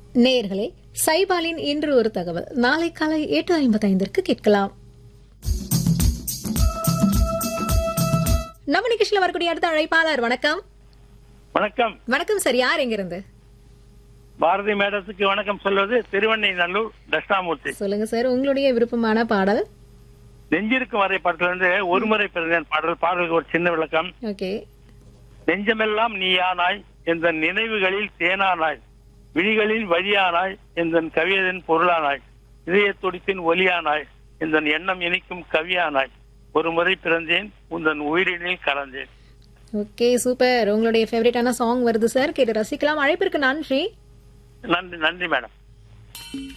நேயர்களே சைபாலின் இன்று ஒரு தகவல் நாளை காலை எட்டு ஐம்பத்தைந்திற்கு கேட்கலாம் நம்ம நிகழ்ச்சியில வரக்கூடிய அடுத்த அழைப்பாளர் வணக்கம் வணக்கம் வணக்கம் சார் யார் எங்கிருந்து பாரதி மேடத்துக்கு வணக்கம் சொல்வது திருவண்ணை நல்லூர் தட்சிணாமூர்த்தி சொல்லுங்க சார் உங்களுடைய விருப்பமான பாடல் நெஞ்சிருக்கும் வரை படத்துல இருந்து ஒரு முறை பிறந்தேன் பாடல் பாடலுக்கு ஒரு சின்ன விளக்கம் ஓகே நெஞ்சமெல்லாம் நீயானாய் எந்த நினைவுகளில் தேனானாய் விழிகளில் வழியானாய் எந்த கவியதின் பொருளானாய் இதய துடிப்பின் ஒலியானாய் எந்த எண்ணம் இனிக்கும் கவியானாய் ஒரு முறை பிறந்தேன் உந்தன் உயிரினில் கலந்தேன் ஓகே சூப்பர் உங்களுடைய ஃபேவரட்டான சாங் வருது சார் கேட்டு ரசிக்கலாம் அழைப்பிற்கு நன்றி நன்றி நன்றி மேடம்